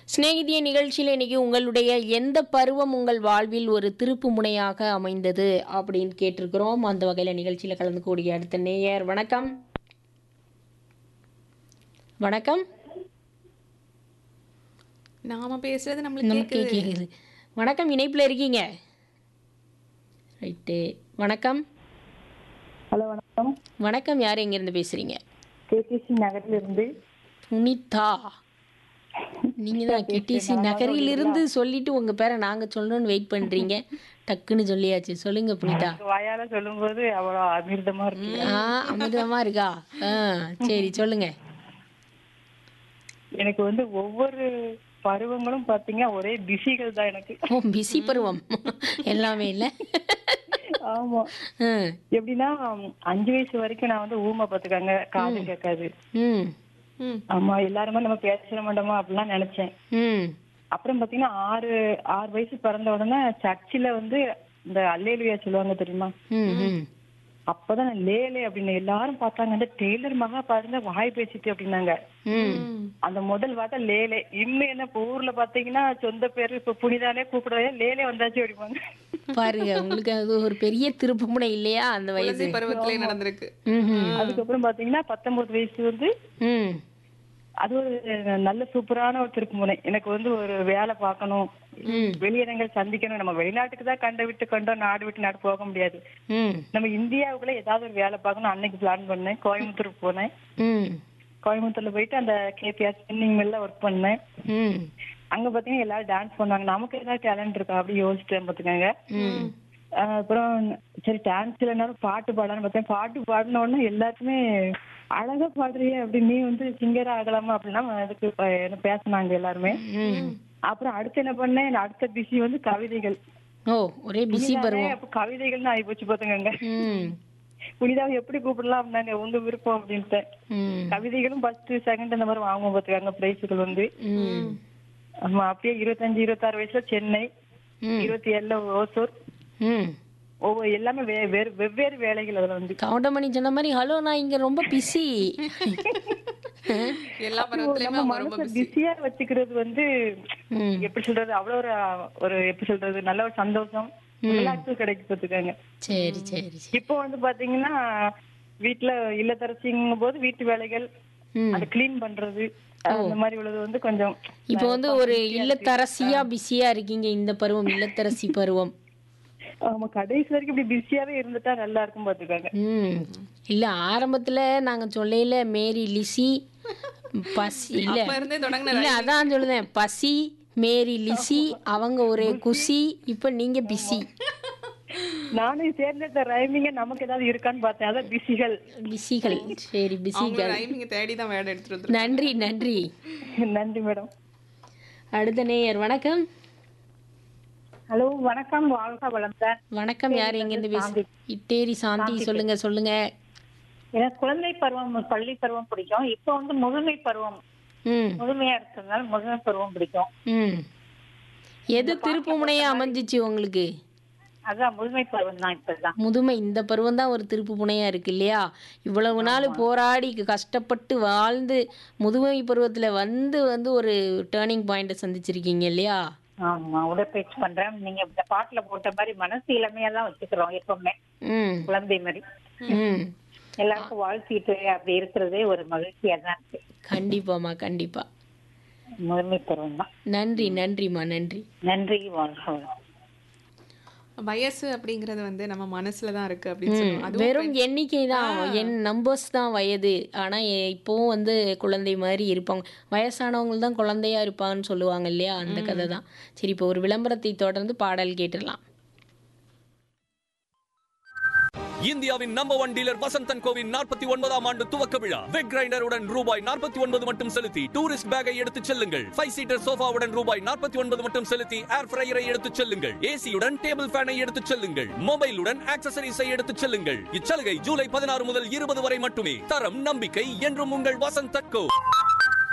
சிநேகிதிய நிகழ்ச்சியில் இன்னைக்கு உங்களுடைய எந்த பருவம் உங்கள் வாழ்வில் ஒரு திருப்பு முனையாக அமைந்தது அப்படின்னு கேட்டிருக்கிறோம் அந்த வகையில் நிகழ்ச்சியில் கலந்துக்கூடிய அடுத்த நேயர் வணக்கம் வணக்கம் நாம பேசுறது நம்மளுக்கு நமக்கு கேக்குது கேட்குது வணக்கம் இணைப்பில் இருக்கீங்க ரைட்டு வணக்கம் ஹலோ வணக்கம் வணக்கம் யார் எங்கேருந்து பேசுகிறீங்க கேடிசி நகர்ல இருந்து புனிதா நீங்கள் தான் கிட்டிசி நகரிலிருந்து சொல்லிட்டு உங்கள் பேரை நாங்கள் சொல்லணும்னு வெயிட் பண்ணுறீங்க டக்குன்னு சொல்லியாச்சு சொல்லுங்க புனிதா வாயால சொல்லும்போது அவ்வளோ அமிர்தமா இருக்கு ஆ அமிர்தமா இருக்கா ஆ சரி சொல்லுங்க எனக்கு வந்து ஒவ்வொரு பருவங்களும் பாத்தீங்கன்னா ஒரே பிஸிகள் தான் எனக்கு ஓ பிசி பருவம் எல்லாமே இல்லை ஆமா ம் எப்படின்னா அஞ்சு வயசு வரைக்கும் நான் வந்து ஊமை பாத்துக்காங்க காது கேட்காது ம் ம் ஆமா எல்லாருமே நம்ம பேச மாட்டோமா அப்படிலாம் நினைச்சேன் ம் அப்புறம் பாத்தீங்கன்னா ஆறு ஆறு வயசு பிறந்த உடனே சர்ச்சில் வந்து இந்த அல்லேலுயா சொல்லுவாங்க தெரியுமா ம் ம் அப்பதான் நான் லேலே அப்படின்னு எல்லாரும் பார்த்தாங்க அந்த டெய்லர் மகா பாருங்க வாய் பேசிட்டு அப்படின்னாங்க ம் அந்த முதல் வார்த்தை லேலே இன்னும் என்ன இப்ப ஊர்ல பாத்தீங்கன்னா சொந்த பேரு இப்ப புனிதானே கூப்பிடுறதே லேலே வந்தாச்சு அப்படிப்பாங்க பாருங்க உங்களுக்கு அது ஒரு பெரிய திருப்புமுனை இல்லையா அந்த வயசு குழந்தை பருவத்திலே நடந்திருக்கு ம் ம் அதுக்கப்புறம் பாத்தீங்கன்னா பத்தொன்பது வயசு வந்து ம் அது ஒரு நல்ல சூப்பரான ஒரு திருப்புமுனை எனக்கு வந்து ஒரு வேலை பார்க்கணும் ம் வெளியிடங்கள் சந்திக்கணும் நம்ம வெளிநாட்டுக்கு தான் கண்ட விட்டு கண்டோம் நாடு விட்டு நாடு போக முடியாது ம் நம்ம இந்தியாவுக்குள்ள ஏதாவது ஒரு வேலை பார்க்கணும் அன்னைக்கு பிளான் பண்ணேன் கோயம்புத்தூர் போனேன் ம் கோயம்புத்தூர்ல போயிட்டு அந்த கேபிஆர் ஸ்பின்னிங் மில்ல ஒர்க் பண்ணேன் ம் அங்க பாத்தீங்கன்னா எல்லாரும் டான்ஸ் பண்ணுவாங்க நமக்கு ஏதாவது டேலண்ட் இருக்கா அப்படி யோசிச்சேன் பாத்துக்கோங்க ம் ஆஹ் அப்புறம் சரி டான்ஸ் இல்லைனாலும் பாட்டு பாடலாம்னு பார்த்தேன் பாட்டு பாடின உடனே எல்லாருக்குமே அழகா பாடுறியே அப்படி நீ வந்து சிங்கரா ஆகலாமா அப்படின்னா அதுக்கு ப- என்ன பேசினாங்க எல்லாருமே ம் அப்புறம் அடுத்து என்ன பண்ணேன் அடுத்த பிஸி வந்து கவிதைகள் ஓ ஒரே பிஸி பருவம் அப்ப கவிதைகள்னு ஆகி போச்சு பாத்துக்கோங்க ம் புனிதாவை எப்படி கூப்பிடலாம் அப்படின்னாங்க உங்க விருப்பம் அப்படின்ட்டு ம் கவிதைகளும் ஃபர்ஸ்ட் செகண்ட் அந்த மாதிரி வாங்குவோம் பாத்துக்காங்க பிரைஸுகள் வந்து ம் ஆமா அப்படியே இருபத்தஞ்சு இருபத்தாறு வயசுல சென்னை ம் இருபத்தி ஏழுல ஓசூர் ம் ஒவ்வொரு எல்லாமே வே- வேறு வெவ்வேறு வேலைகள் அதுல வந்து கவுண்டமணி சொன்ன மாதிரி ஹலோ நான் இங்க ரொம்ப பிஸி எல்லா பருவத்திலயுமே நம்ம அவங்க ரொம்ப மனசை பிஸி பிஸியா வச்சுக்கிறது வந்து ம் எப்படி சொல்றது அவ்வளவு ஒரு ஒரு எப்படி சொல்றது நல்ல ஒரு சந்தோஷம் ரிலாக்ஸ் கிடைக்கு பாத்துக்காங்க சரி சரி சரி இப்போ வந்து பாத்தீங்கன்னா வீட்டுல இல்லத்தரசிங்கும் போது வீட்டு வேலைகள் ம் அதை கிளீன் பண்றது அந்த மாதிரி உள்ளது வந்து கொஞ்சம் இப்போ வந்து ஒரு இல்லத்தரசியா பிஸியா இருக்கீங்க இந்த பருவம் இல்லத்தரசி பருவம் ஆமா கடைசி வரைக்கும் இப்படி பிஸியாவே இருந்துட்டா நல்லா இருக்கும் பாத்துக்காங்க ம் இல்ல ஆரம்பத்துல நாங்க சொல்லையில மேரி லிசி பசி இல்ல அப்ப இருந்தே தொடங்கின இல்ல அதான் சொல்லுதேன் பசி மேரி லிசி அவங்க ஒரே குசி இப்ப நீங்க பிஸி நானும் சேர்ந்த ரைமிங்க நமக்கு ஏதாவது இருக்கான்னு பார்த்தேன் அதான் பிஸிகள் பிஸிகள் சரி அவங்க பிஸிகள் ரைமிங்க தேடி தான் வேட எடுத்துட்டு வந்துருக்காங்க நன்றி நன்றி நன்றி மேடம் அடுத்த நேயர் வணக்கம் ஹலோ வணக்கம் வாழ்க வளர்ந்தேன் வணக்கம் யார் எங்கேருந்து பேசு இட்டேரி சாந்தி சொல்லுங்க சொல்லுங்க எனக்கு குழந்தை பருவம் பள்ளி பருவம் பிடிக்கும் இப்போ வந்து முதுமை பருவம் ம் முதுமையா இருக்கிறதுனால முதுமை பருவம் பிடிக்கும் ம் எது திருப்புமுனையா அமைஞ்சிச்சு உங்களுக்கு அதான் முதுமை பருவம் தான் இப்பதான் முதுமை இந்த பருவம் தான் ஒரு திருப்பு முனையா இருக்கு இல்லையா இவ்வளவு நாள் போராடி கஷ்டப்பட்டு வாழ்ந்து முதுமை பருவத்துல வந்து வந்து ஒரு டேர்னிங் பாயிண்ட்டை சந்திச்சிருக்கீங்க இல்லையா ஆமா உடற்பயிற்சி பண்றேன் நீங்க இந்த பாட்டுல போட்ட மாதிரி மனசு இளமையா தான் வச்சுக்கிறோம் எப்பவுமே ம் குழந்தை மாதிரி ம் எல்லாருக்கும் வாழ்த்திட்டு அப்படி இருக்கிறதே ஒரு மகிழ்ச்சியா தான் இருக்கு கண்டிப்பாம்மா கண்டிப்பா முதுமை பருவம் தான் நன்றி நன்றிம்மா நன்றி நன்றி வாழ்க வளம் வயசு அப்படிங்கறது வந்து நம்ம மனசுல தான் இருக்கு அப்படின்னு சொல்லுவோம் அதுவும் வெறும் எண்ணிக்கை தான் என் நம்பர்ஸ் தான் வயது ஆனா எ- இப்போவும் வந்து குழந்தை மாதிரி இருப்பாங்க வயசானவங்க தான் குழந்தையா இருப்பாங்கன்னு சொல்லுவாங்க இல்லையா அந்த கதை தான் சரி இப்போ ஒரு விளம்பரத்தை தொடர்ந்து பாடல் கேட்டுடலாம் இந்தியாவின் நம்பர் ஒன் டீலர் வசந்தன் கோவின் நாற்பத்தி ஒன்பதாம் ஆண்டு துவக்க விழா வெக் கிரைண்டருடன் ரூபாய் நாற்பத்தி ஒன்பது மட்டும் செலுத்தி டூரிஸ்ட் பேக்கை எடுத்துச் செல்லுங்கள் ஃபைவ் சீட்டர் சோஃபாவுடன் ரூபாய் நாற்பத்தி ஒன்பது மட்டும் செலுத்தி ஏர் ஃப்ரையரை எடுத்துச் செல்லுங்கள் ஏசியுடன் டேபிள் ஃபேனை எடுத்துச் செல்லுங்கள் மொபைலுடன் ஆக்சசரிஸை எடுத்துச் செல்லுங்கள் இச்சலுகை ஜூலை பதினாறு முதல் இருபது வரை மட்டுமே தரம் நம்பிக்கை என்றும் உங்கள் வசந்தன் கோ